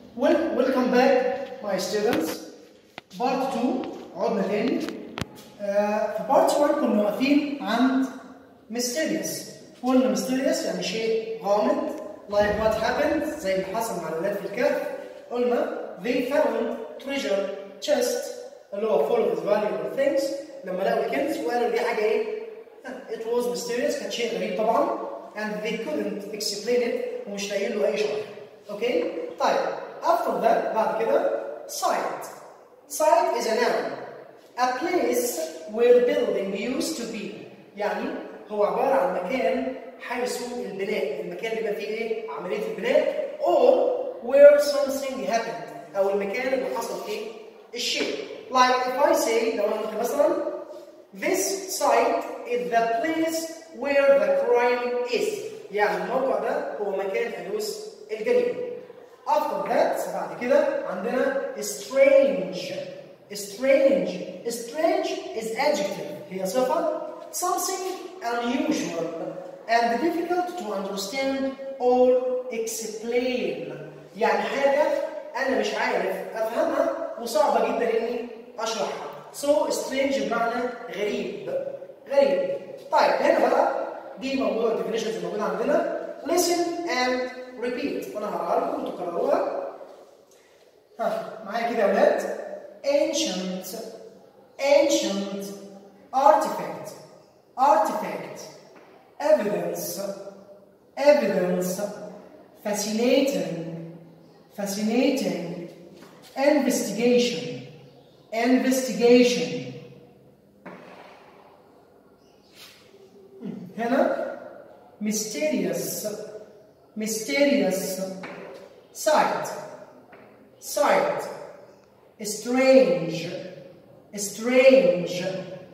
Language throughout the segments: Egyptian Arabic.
Well, welcome back my students. Part 2 عدنا تاني. آه في part 1 كنا واقفين عند mysterious. قلنا mysterious يعني شيء غامض like what happened زي اللي حصل مع الولاد في الكهف. قلنا they found treasure chest اللي هو full of valuable things لما لقوا الكنز وقالوا دي حاجه ايه؟ it was mysterious كان شيء غريب طبعا and they couldn't explain it ومش لاقيين له اي شرح. اوكي؟ طيب after that بعد كده site. Site is a noun. A place where building used to be. يعني هو عبارة عن مكان حيث البناء، المكان اللي بقى فيه ايه؟ عملية البناء or where something happened أو المكان اللي حصل فيه الشيء. Like if I say لو أنا قلت مثلا This site is the place where the crime is. يعني الموقع ده هو مكان حدوث الجريمة. After that بعد كده عندنا strange. Strange. Strange is adjective. هي صفة something unusual and difficult to understand or explain. يعني حاجة أنا مش عارف أفهمها وصعبة جدا إني أشرحها. So strange بمعنى غريب. غريب. طيب هنا بقى دي موضوع الديفينيشنز الموجودة عندنا. Listen and repeat. أنا هقراها لكم وأنتوا تكرروها. ها معايا كده يا ولاد. Ancient ancient artifact artifact evidence evidence fascinating fascinating investigation investigation هنا mysterious mysterious sight sight strange strange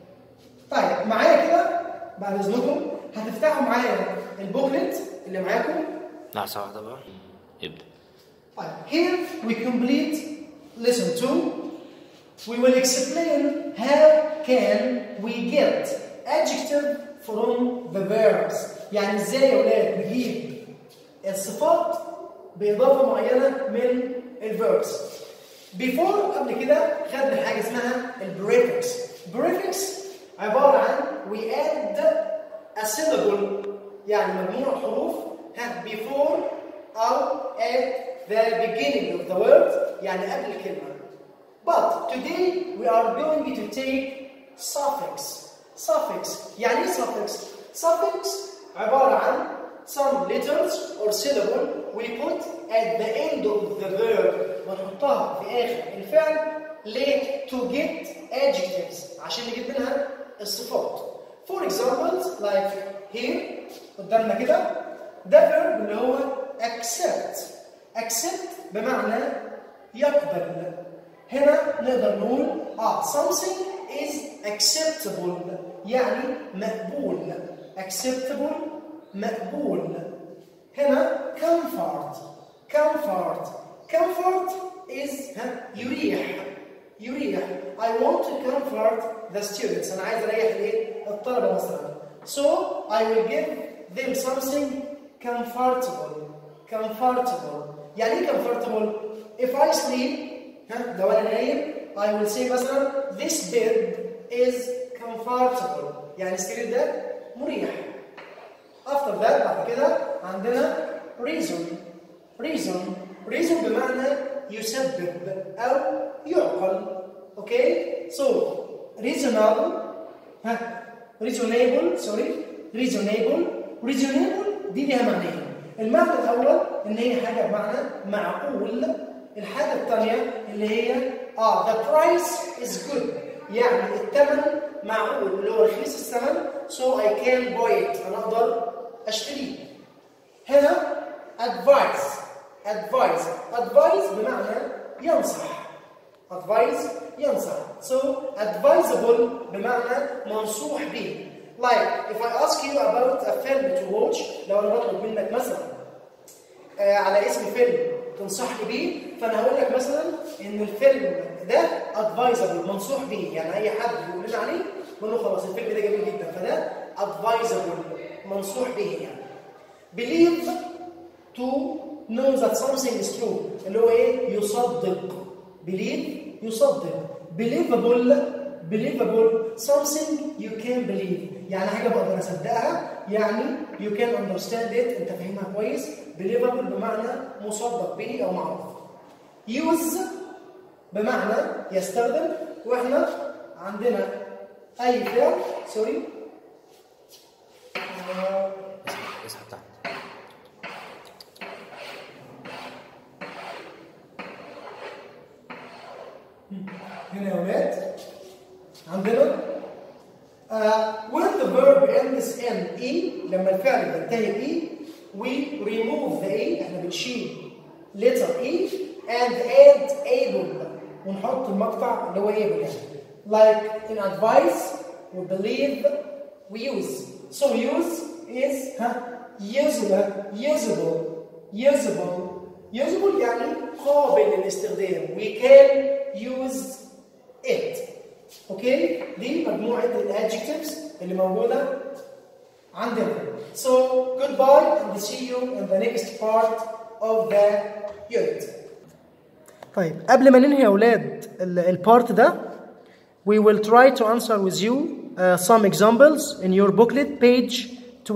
طيب معايا كده بعد اذنكم هتفتحوا معايا البوكلت اللي معاكم لحظة واحدة بقى ابدأ طيب here we complete lesson 2 we will explain how can we get adjective from the verbs يعني ازاي يا ولاد نجيب الصفات باضافه معينه من الverbs before قبل كده خدنا حاجه اسمها البريفكس بريفكس عباره عن we add a syllable يعني مجموعه حروف ها before او at the beginning of the word يعني قبل الكلمه but today we are going to take suffix suffix يعني ايه suffix suffix عباره عن some letters or syllable we put at the end of the verb ونحطها في اخر الفعل ليه to get adjectives عشان نجيب منها الصفات for example like here قدامنا كده ده verb اللي هو accept accept بمعنى يقبل هنا نقدر نقول اه something is acceptable يعني مقبول acceptable مقبول هنا comfort comfort comfort is ها يريح يريح I want to comfort the students أنا عايز أريح الإيه؟ الطلبة مثلا so I will give them something comfortable comfortable يعني إيه comfortable if I sleep ها لو أنا نايم I will say مثلا this bed is comfortable يعني السرير ده مريح after that بعد كده عندنا reason reason reason بمعنى يسبب أو يعقل اوكي so reasonable ها reasonable sorry reasonable reasonable دي ليها معنيين المعنى الأول إن هي حاجة بمعنى معقول الحاجة الثانية اللي هي اه the price is good يعني الثمن معقول اللي هو رخيص الثمن so I can buy it أنا أقدر أشتريه هنا advice advice advice بمعنى ينصح advice ينصح so advisable بمعنى منصوح به like if I ask you about a film to watch لو أنا بطلب منك مثلا آه على اسم فيلم تنصحني بيه فأنا هقول لك مثلا إن الفيلم ده advisable منصوح به يعني أي حد يقول لنا عليه بقول له خلاص الفيلم ده جميل جدا فده advisable منصوح به يعني believe to know that something is true اللي هو ايه يصدق believe يصدق believable believable something you can believe يعني حاجه بقدر اصدقها يعني you can understand it انت فاهمها كويس believable بمعنى مصدق به او معروف use بمعنى يستخدم واحنا عندنا اي فعل سوري آه، اسحب اسحب تحت هنا يا ولاد عندنا uh, when the verb ends in e لما الفعل ينتهي ب e we remove the e احنا بنشيل letter e and add able ونحط المقطع اللي هو able يعني like in advice we believe we use so use is ها usable usable usable usable يعني قابل للاستخدام we can use it اوكي دي مجموعه الادجectives اللي موجوده عندنا so goodbye and see you in the next part of the unit طيب قبل ما ننهي يا اولاد البارت ده we will try to answer with you uh, some examples in your booklet page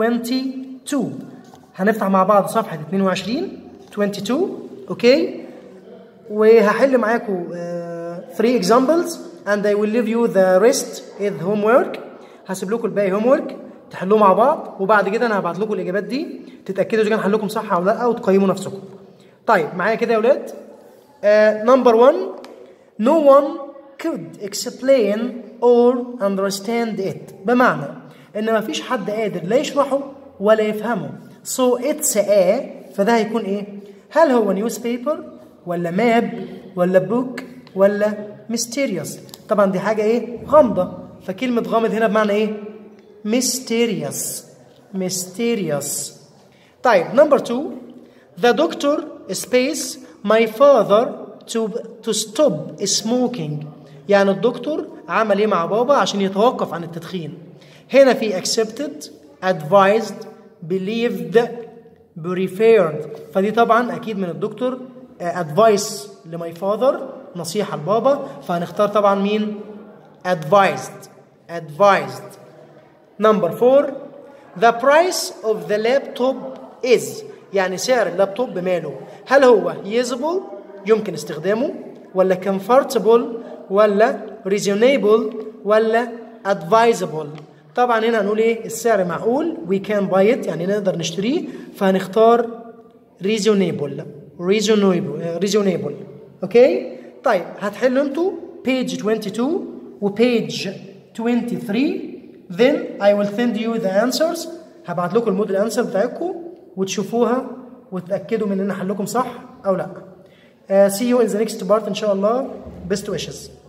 22 هنفتح مع بعض صفحه 22 22 اوكي وهحل معاكم uh, three examples and I will leave you the rest is homework هسيب لكم الباقي homework تحلوه مع بعض وبعد كده انا هبعت لكم الاجابات دي تتاكدوا اذا كان حلكم صح او لا وتقيموا نفسكم طيب معايا كده يا اولاد نمبر 1 no one could explain or understand it بمعنى ان ما فيش حد قادر لا يشرحه ولا يفهمه so it's a فده هيكون ايه هل هو newspaper ولا ماب ولا بوك ولا mysterious طبعا دي حاجه ايه غامضه فكلمه غامض هنا بمعنى ايه mysterious mysterious طيب number two the doctor space my father to to stop smoking يعني الدكتور عمل ايه مع بابا عشان يتوقف عن التدخين هنا في accepted advised believed preferred فدي طبعا اكيد من الدكتور advice لماي فاذر نصيحه لبابا فهنختار طبعا مين advised advised number four the price of the laptop is يعني سعر اللابتوب بماله هل هو usable يمكن استخدامه ولا comfortable ولا reasonable ولا advisable طبعا هنا هنقول ايه السعر معقول we can buy it يعني نقدر نشتريه فهنختار reasonable reasonable reasonable اوكي طيب هتحلوا انتوا page 22 و page 23 then I will send you the answers هبعت لكم الموديل انسر بتاعتكم وتشوفوها وتتاكدوا من ان حلكم صح او لا uh, see you in the next part ان شاء الله best wishes